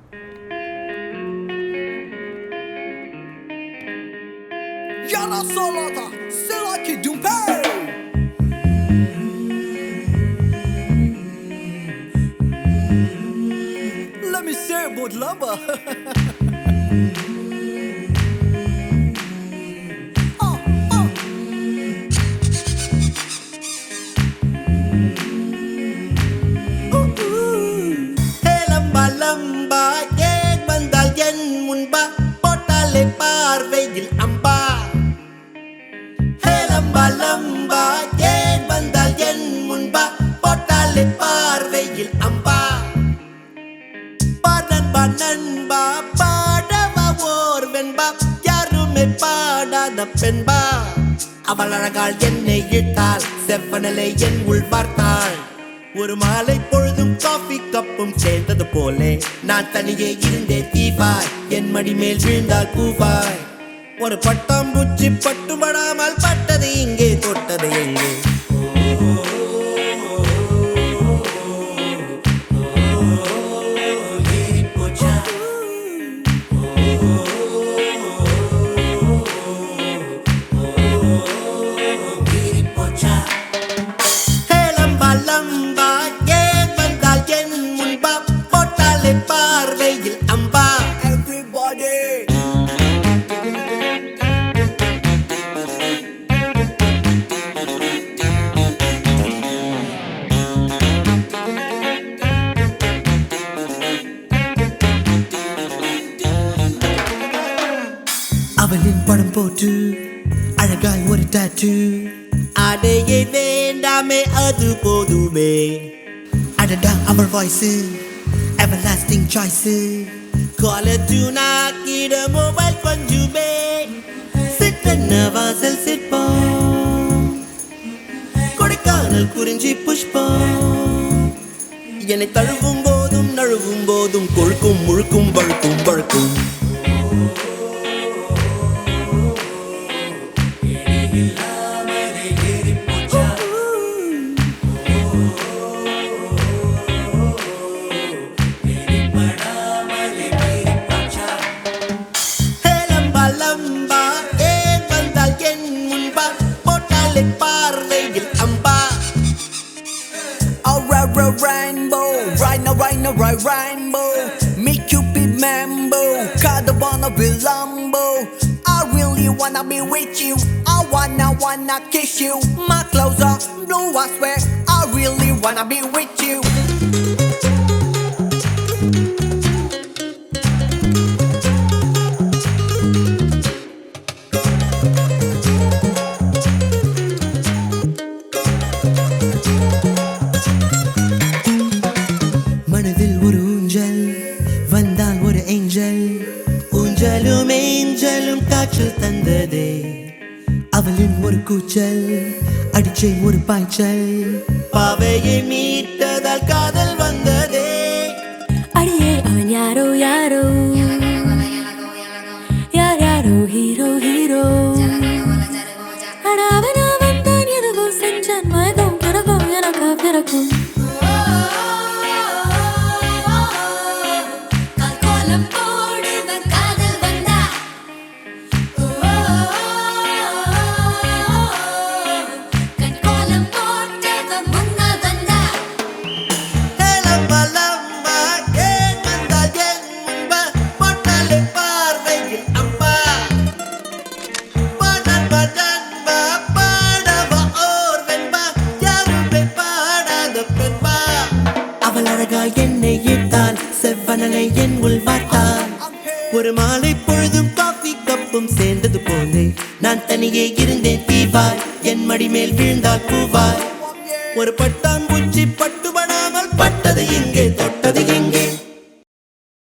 Yara salata, selaki dumpe. Let me say about lava. oh, oh. Lamba Lamba ஏன் வந்தால் என் முன்பா போட்டாலே பார்வையில் அம்பா ஹே லம்பா லம்பா ஏன் வந்தால் என் முன்பா போட்டாலே பார்வையில் அம்பா பாடன்பா நண்பா பாடவா ஓர் வெண்பா யாருமே பாடாத பெண்பா அவள் அழகால் என்னை இட்டாள் செவ்வனலை என் உள் பார்த்தாள் ஒரு மாலை பொழுதும் காஃபி கப்பும் சேர்ந்தது போலே நான் தனியே இருந்தேன் தீவாய் என் மடி மேல் வீழ்ந்தால் பூவாய் ஒரு பட்டாம்பூச்சி பட்டுப்படாமல் பட்டது இங்கே தொட்டது எங்கே ஹே லம்பா லம்பா ஏன் வந்தால் என் முன்பா போட்டாலே பார்வையில் அம்பா Everybody. அவளின் படம் போட்டு அழகாய் ஒரு டாட்டு அடையே வேண்டாமே அது போதுமே அடடா அவள் வாய்ஸ் எவர்லாஸ்டிங் சாய்ஸ் காலத்து நாக்கிட மொபைல் கொஞ்சுமே சித்தன்ன வாசல் சிற்பம் கொடைக்கானல் குறிஞ்சி புஷ்பம் என்னை தழுவும் போதும் நழுவும் போதும் கொழுக்கும் முழுக்கும் வழுக்கும் வழுக்கும் ஹே லம்பா லம்பா ஏன் வந்தால் என் முன்பா போட்டாலே பார்வையில் Amba Alright, right, rainbow. Right now, right now, right, rainbow. Me Cupid mambo. Kinda wanna be Lambo. I really wanna be with you. I wanna, wanna kiss you. My clothes are blue, I swear. I really wanna be with you. மனதில் ஒரு ஊஞ்சல் வந்தால் ஒரு angel ஊஞ்சலும் ஏஞ்சலும் காற்றில் தந்ததே அவளின் ஒரு கூச்சல் அடிச்சை ஒரு பாய்ச்சல் பாவையை மீட்டதால் காதல் வந்ததே அடியே அவன் யாரோ யாரோ யார் யாரோ ஹீரோ ஹீரோ அட அவன் அவன் தான் எதுவோ செஞ்சான் மயக்கம் பிறக்கும் எனக்கா பிறக்கும் லம்பா லம்பா ஏன் வந்தால் என் முன்பா போட்டாலே பார்வையில் அம்பா பாடன்பா நண்பா பாடவா ஓர் வெண்பா யாருமே பாடாத பெண்பா அவள் அழகா என்னை இட்டாள் செவ்வனலை என் உள் பார்த்தாள் ஒரு மாலை பொழுதும் காஃபி கப்பும் சேர்ந்தது போலே நான் தனியே இருந்தேன் தீவாய் என் மடி மேல் வீழ்ந்தால் பூவாய் ஒரு பட்டாம்பூச்சி பட்டுபடாமல் பட்டது எங்கே தொட்டது எங்கே